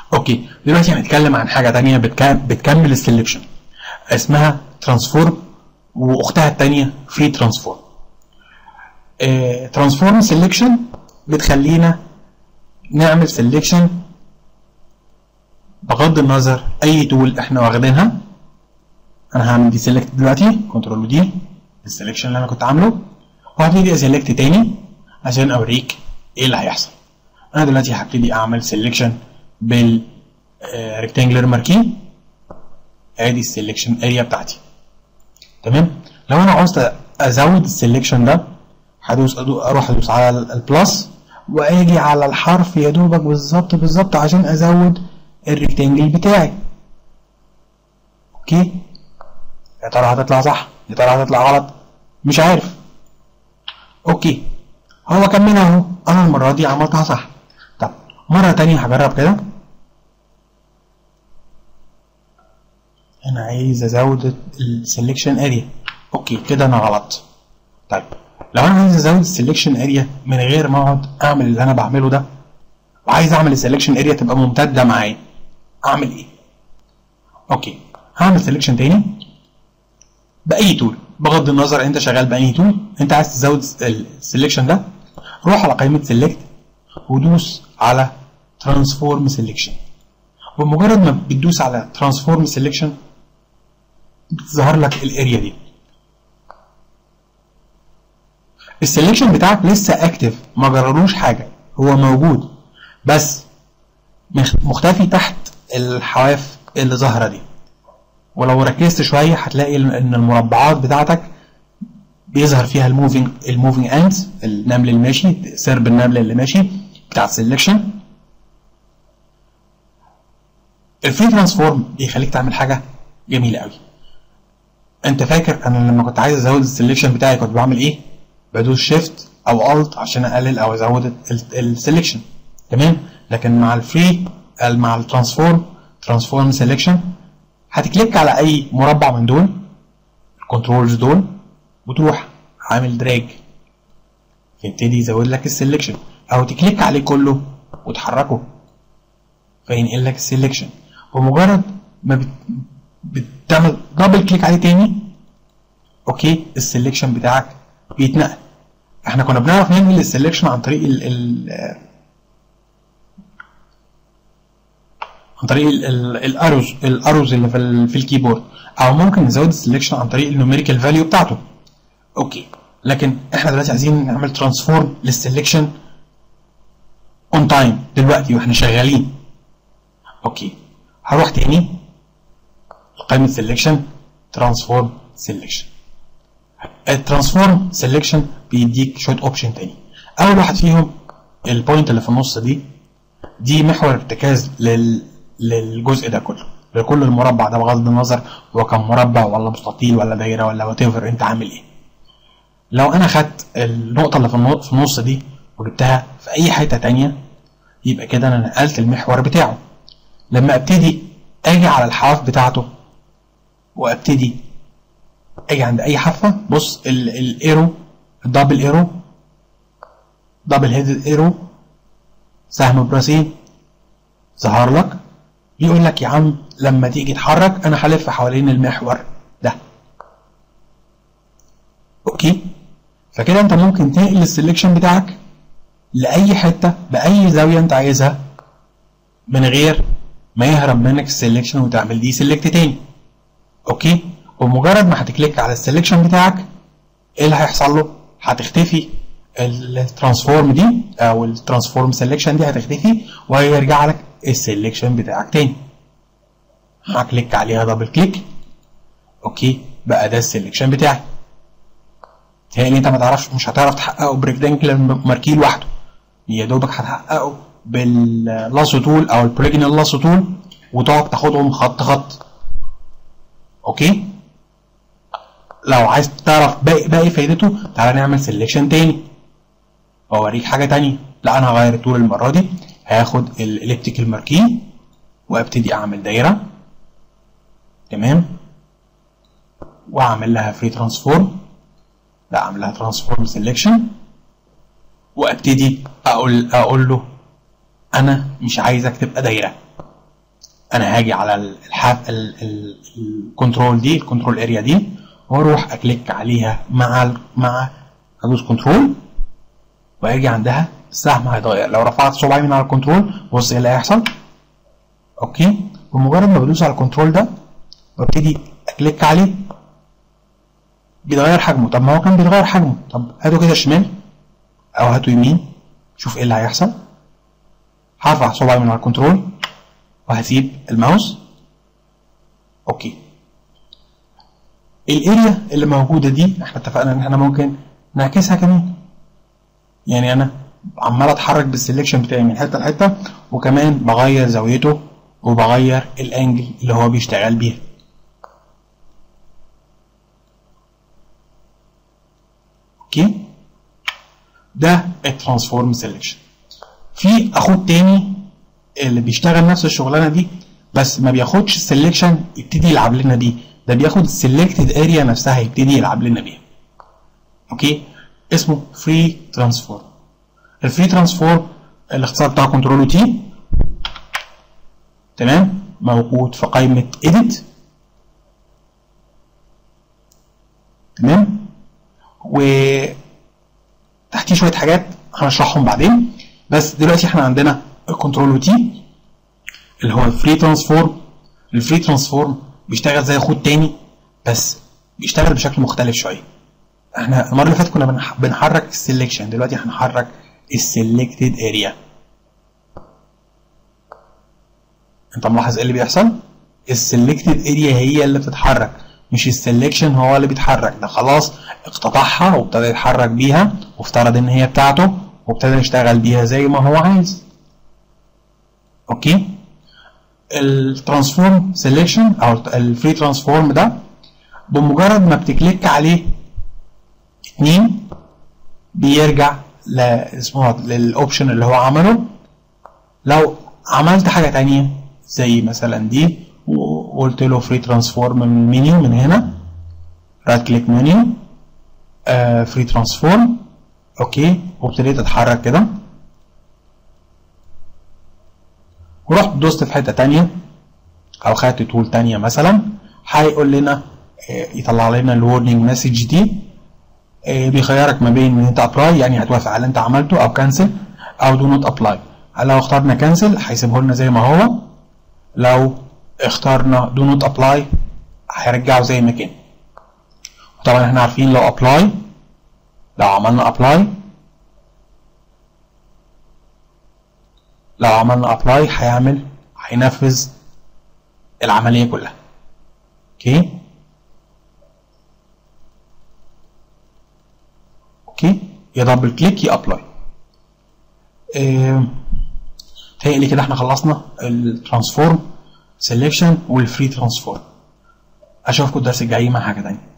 اوكي دلوقتي هنتكلم عن حاجه تانية بتكمل, بتكمل السلكشن اسمها ترانسفورم واختها التانية فري ترانسفورم ترانسفورم سلكشن بتخلينا نعمل سلكشن بغض النظر اي تول احنا واخدينها انا هعمل دي سيلكت دلوقتي كنترول دي السلكشن اللي انا كنت عامله وهبتدي اسلكت تاني عشان اوريك ايه اللي هيحصل انا دلوقتي هبتدي اعمل سيلكشن بال ريكتانجلر ماركين ادي السلكشن اريا بتاعتي تمام لو انا عاوز ازود السلكشن ده هدوس اروح ادوس على البلس واجي على الحرف يا دوبك بالظبط بالظبط عشان ازود الريكتانجل بتاعي اوكي يا ترى هتطلع صح يا ترى هتطلع غلط مش عارف اوكي هو كملها اهو انا المره دي عملتها صح طب مره تانية هجرب كده انا عايز ازود السلكشن اريا اوكي كده انا غلط طيب لو انا عايز ازود السلكشن اريا من غير ما اقعد اعمل اللي انا بعمله ده وعايز اعمل السلكشن اريا تبقى ممتده معايا اعمل ايه اوكي هعمل سلكشن تاني باي تول بغض النظر انت شغال باي تول انت عايز تزود السلكشن ده روح على قائمه سيلكت ودوس على ترانسفورم سيلكشن بمجرد ما بتدوس على ترانسفورم سيلكشن بتظهر لك الاريا دي السلكشن بتاعك لسه اكتف ما جرالوش حاجه هو موجود بس مختفي تحت الحواف اللي ظاهره دي ولو ركزت شويه هتلاقي ان المربعات بتاعتك بيظهر فيها الموفينج الموفينج اندز النمل الماشي سرب النمل اللي ماشي بتاع السلكشن الفري ترانسفورم بيخليك تعمل حاجه جميله قوي انت فاكر انا لما كنت عايز ازود السلكشن بتاعي كنت بعمل ايه بدوس شيفت او الت عشان اقلل او ازود السلكشن تمام لكن مع الفري مع الترانسفورم ترانسفورم سيلكشن هتكليك على اي مربع من دول الكنترولز دول وتروح عامل دراج يبتدي يزود لك السلكشن او تكليك عليه كله وتحركه فينقل لك السلكشن ومجرد ما بت... بتعمل دبل كليك عليه تاني اوكي السلكشن بتاعك بيتنقل احنا كنا بنعرف ننقل السلكشن عن طريق ال ال عن طريق الاروز الاروز اللي في, في الكيبورد او ممكن نزود السلكشن عن طريق النوميريكال فاليو بتاعته اوكي لكن احنا دلوقتي عايزين نعمل ترانسفورم للسلكشن اون تايم دلوقتي واحنا شغالين اوكي هروح تاني قائمة سلكشن ترانسفورم سلكشن الترانسفورم سلكشن بيديك شوية اوبشن تاني اول واحد فيهم البوينت اللي في النص دي دي محور ارتكاز لل... للجزء ده كله لكل المربع ده بغض النظر هو كان مربع ولا مستطيل ولا دايره ولا وات انت عامل ايه لو انا خدت النقطه اللي في النص دي وجبتها في اي حته تانية يبقى كده انا نقلت المحور بتاعه لما ابتدي اجي على الحواف بتاعته وابتدي اجي عند اي حافه بص الايرو الدبل ايرو دبل هيد ايرو سهم براسين ظهر لك يقول لك يا عم لما تيجي تتحرك انا هلف حوالين المحور ده اوكي فكده انت ممكن تنقل السلكشن بتاعك لاي حته باي زاويه انت عايزها من غير ما يهرب منك السلكشن وتعمل دي سيلكت تاني اوكي ومجرد ما هتكليك على السلكشن بتاعك ايه اللي هيحصل له هتختفي الترانسفورم دي او الترانسفورم سيلكشن دي هتختفي وهيرجع لك السيلكشن بتاعك تاني هكليك عليها دبل كليك اوكي بقى ده السيلكشن بتاعي تاني انت ما تعرفش مش هتعرف تحققه بريكتانجلر ماركيه لوحده يا دوبك هتحققه باللاسو تول او البوليجونال لاسو تول وتقعد تاخدهم خط خط اوكي لو عايز تعرف باقي باقي فايدته تعالى نعمل سيلكشن تاني واوريك حاجه تانية لا انا هغير الطول المره دي هاخد الاليبتيكال ماركيه وابتدي اعمل دايره تمام واعمل لها فري ترانسفورم لا اعمل لها ترانسفورم سيلكشن وابتدي اقول اقول له انا مش عايزك تبقى دايره انا هاجي على الحاف الكنترول دي الكنترول اريا دي واروح اكليك عليها مع ال مع ادوس كنترول واجي عندها السهم هيتغير لو رفعت صباعي من على الكنترول بص ايه اللي هيحصل اوكي بمجرد ما بدوس على الكنترول ده وابتدي اكليك عليه بيتغير حجمه طب ما هو كان بيتغير حجمه طب هاته كده شمال او هاته يمين شوف ايه اللي هيحصل هرفع صباعي من على الكنترول وهسيب الماوس اوكي الاريا اللي موجوده دي احنا اتفقنا ان احنا ممكن نعكسها كمان يعني انا عمال اتحرك بالسلكشن بتاعي من حته لحته وكمان بغير زاويته وبغير الانجل اللي هو بيشتغل بيها اوكي ده الترانسفورم سيلكشن في اخوه تاني اللي بيشتغل نفس الشغلانه دي بس ما بياخدش السلكشن يبتدي يلعب لنا بيه ده بياخد السلكتد اريا نفسها يبتدي يلعب لنا بيها اوكي اسمه فري ترانسفورم الفري ترانسفورم الاختصار بتاعه كنترول تي تمام موجود في قائمه edit تمام و تحتيه شويه حاجات هنشرحهم بعدين بس دلوقتي احنا عندنا الكنترول تي اللي هو الفري ترانسفورم الفري ترانسفورم بيشتغل زي خود تاني بس بيشتغل بشكل مختلف شويه احنا المره اللي فاتت كنا بنح- بنحرك السلكشن دلوقتي هنحرك السلكتد اريا انت ملاحظ ايه اللي بيحصل السلكتد اريا هي اللي بتتحرك مش السلكشن هو اللي بيتحرك ده خلاص اقتطعها وابتدى يتحرك بيها وافترض ان هي بتاعته وابتدى يشتغل بيها زي ما هو عايز اوكي الترانسفورم سيلكشن او الفري ترانسفورم ده بمجرد ما بتكليك عليه اتنين بيرجع ل اسمه للاوبشن اللي هو عمله لو عملت حاجه تانية زي مثلا دي وقلت له فري ترانسفورم من المنيو من هنا رايت كليك منيو فري ترانسفورم اوكي وابتديت اتحرك كده ورحت دوست في حته تانية او خدت تول تانية مثلا هيقول لنا آه، يطلع لنا الورنينج مسج دي آه، بيخيرك ما بين ان انت ابلاي يعني هتوافق على اللي انت عملته او كانسل او دو نوت ابلاي لو اخترنا كانسل هيسيبه لنا زي ما هو لو اخترنا دو نوت ابلاي هيرجعه زي ما كان طبعا احنا عارفين لو ابلاي لو عملنا ابلاي لو عملنا ابلاي هيعمل هينفذ العمليه كلها اوكي اوكي يا دبل كليك يا ابلاي تهيألي كده احنا خلصنا الترانسفورم سيلكشن والفري ترانسفورم اشوفكم الدرس الجاي مع حاجه تانية